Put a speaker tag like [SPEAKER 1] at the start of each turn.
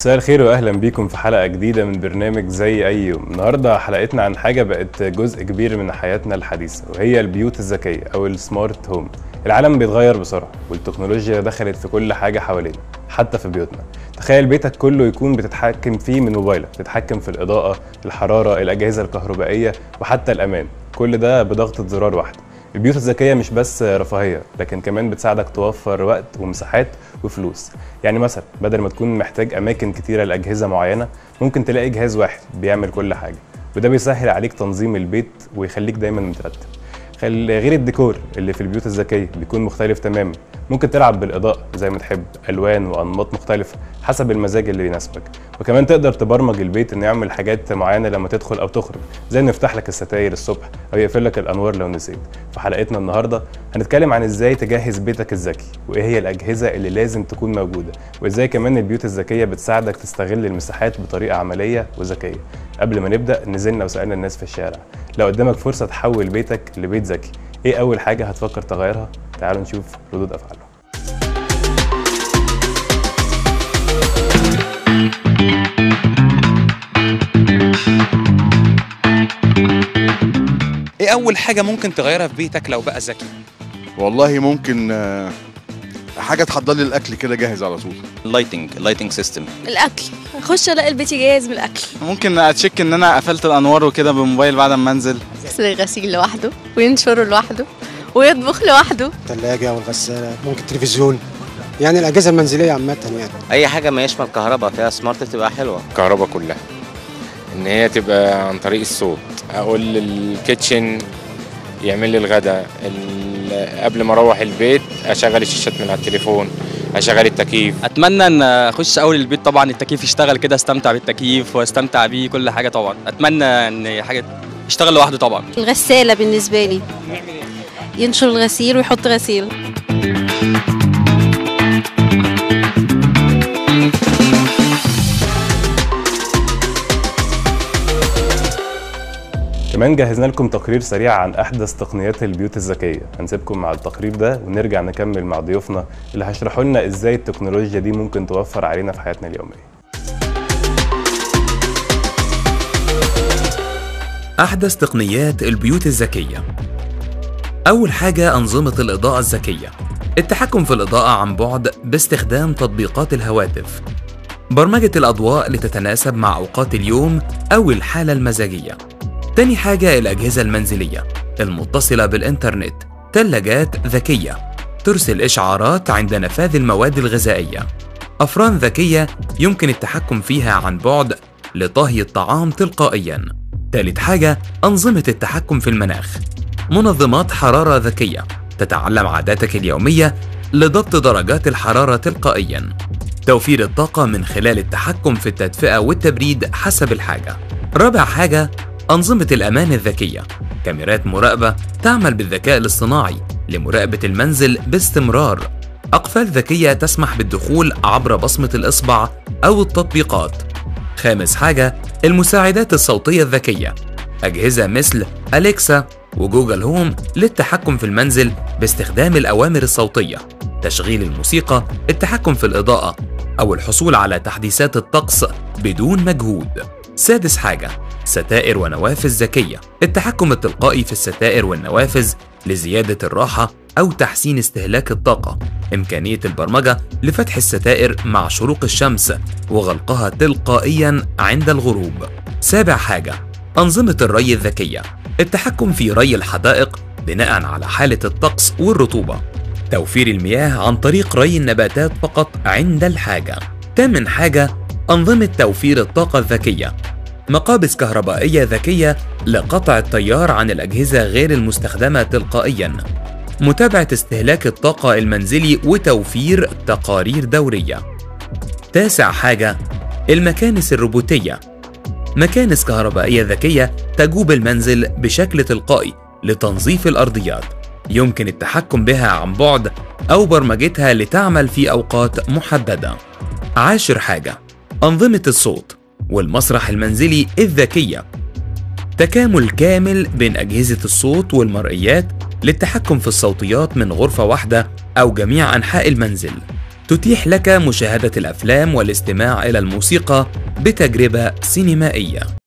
[SPEAKER 1] مساء الخير واهلا بيكم في حلقه جديده من برنامج زي اي يوم النهارده حلقتنا عن حاجه بقت جزء كبير من حياتنا الحديثه وهي البيوت الذكيه او السمارت هوم العالم بيتغير بسرعه والتكنولوجيا دخلت في كل حاجه حوالينا حتى في بيوتنا تخيل بيتك كله يكون بتتحكم فيه من موبايلك تتحكم في الاضاءه الحراره الاجهزه الكهربائيه وحتى الامان كل ده بضغطه زرار واحده البيوت الذكية مش بس رفاهية لكن كمان بتساعدك توفر وقت ومساحات وفلوس يعني مثلا بدل ما تكون محتاج أماكن كتيرة لأجهزة معينة ممكن تلاقي جهاز واحد بيعمل كل حاجة وده بيسهل عليك تنظيم البيت ويخليك دايما مترتب خل- غير الديكور اللي في البيوت الذكية بيكون مختلف تماما ممكن تلعب بالإضاءة زي ما تحب ألوان وأنماط مختلفة حسب المزاج اللي يناسبك وكمان تقدر تبرمج البيت إنه يعمل حاجات معينة لما تدخل أو تخرج زي إنه يفتح لك الستاير الصبح أو يقفل لك الأنوار لو نسيت في حلقتنا النهاردة هنتكلم عن إزاي تجهز بيتك الذكي وإيه هي الأجهزة اللي لازم تكون موجودة وإزاي كمان البيوت الذكية بتساعدك تستغل المساحات بطريقة عملية وذكية قبل ما نبدأ نزلنا وسألنا الناس في الشارع لو قدامك فرصة تحول بيتك لبيت ذكي ايه اول حاجه هتفكر تغيرها تعالوا نشوف ردود افعالهم
[SPEAKER 2] ايه اول حاجه ممكن تغيرها في بيتك لو بقى ذكي
[SPEAKER 3] والله ممكن آه، حاجه تحضر لي الاكل كده جاهز على طول
[SPEAKER 4] اللايتنج اللايتنج سيستم
[SPEAKER 5] الاكل اخش الاقي البيت جاهز بالاكل
[SPEAKER 6] ممكن اتشيك ان انا قفلت الانوار وكده بالموبايل بعد ما انزل
[SPEAKER 5] يغسل الغسيل لوحده وينشره لوحده ويطبخ لوحده
[SPEAKER 7] الثلاجة والغسالة ممكن تلفزيون يعني الأجهزة المنزلية عامة يعني
[SPEAKER 4] اي حاجه ما يشمل كهرباء فيها سمارت بتبقى حلوه
[SPEAKER 8] الكهرباء كلها ان هي تبقى عن طريق الصوت اقول للكيتشن يعمل لي الغداء ال- قبل ما اروح البيت اشغل الشاشات من على التليفون اشغل التكييف
[SPEAKER 9] اتمنى ان اخش اول البيت طبعا التكييف يشتغل كده استمتع بالتكييف واستمتع بيه كل حاجه طبعا اتمنى ان حاجه يشتغل لوحده طبعا
[SPEAKER 5] الغسالة بالنسبة لي ينشر الغسيل ويحط غسيل
[SPEAKER 1] كمان جهزنا لكم تقرير سريع عن احدث تقنيات البيوت الذكيه هنسيبكم مع التقرير ده ونرجع نكمل مع ضيوفنا اللي هيشرحوا لنا ازاي التكنولوجيا دي ممكن توفر علينا في حياتنا اليوميه
[SPEAKER 10] أحدث تقنيات البيوت الذكية أول حاجة أنظمة الإضاءة الذكية التحكم في الإضاءة عن بعد باستخدام تطبيقات الهواتف برمجة الأضواء لتتناسب مع أوقات اليوم أو الحالة المزاجية تاني حاجة الأجهزة المنزلية المتصلة بالإنترنت ثلاجات ذكية ترسل إشعارات عند نفاذ المواد الغذائية أفران ذكية يمكن التحكم فيها عن بعد لطهي الطعام تلقائياً تالت حاجة أنظمة التحكم في المناخ منظمات حرارة ذكية تتعلم عاداتك اليومية لضبط درجات الحرارة تلقائيا توفير الطاقة من خلال التحكم في التدفئة والتبريد حسب الحاجة رابع حاجة أنظمة الأمان الذكية كاميرات مراقبة تعمل بالذكاء الاصطناعي لمراقبة المنزل باستمرار أقفال ذكية تسمح بالدخول عبر بصمة الإصبع أو التطبيقات خامس حاجة المساعدات الصوتية الذكية أجهزة مثل أليكسا وجوجل هوم للتحكم في المنزل باستخدام الأوامر الصوتية تشغيل الموسيقى التحكم في الإضاءة أو الحصول على تحديثات الطقس بدون مجهود سادس حاجة ستائر ونوافذ ذكية التحكم التلقائي في الستائر والنوافذ لزيادة الراحة أو تحسين استهلاك الطاقة إمكانية البرمجة لفتح الستائر مع شروق الشمس وغلقها تلقائيا عند الغروب سابع حاجة أنظمة الري الذكية التحكم في ري الحدائق بناء على حالة الطقس والرطوبة توفير المياه عن طريق ري النباتات فقط عند الحاجة تامن حاجة أنظمة توفير الطاقة الذكية مقابس كهربائية ذكية لقطع التيار عن الأجهزة غير المستخدمة تلقائياً متابعة استهلاك الطاقة المنزلي وتوفير تقارير دورية تاسع حاجة المكانس الروبوتية مكانس كهربائية ذكية تجوب المنزل بشكل تلقائي لتنظيف الأرضيات يمكن التحكم بها عن بعد أو برمجتها لتعمل في أوقات محددة عاشر حاجة أنظمة الصوت والمسرح المنزلي الذكية تكامل كامل بين أجهزة الصوت والمرئيات للتحكم في الصوتيات من غرفة واحدة أو جميع أنحاء المنزل تتيح لك مشاهدة الأفلام والاستماع إلى الموسيقى بتجربة سينمائية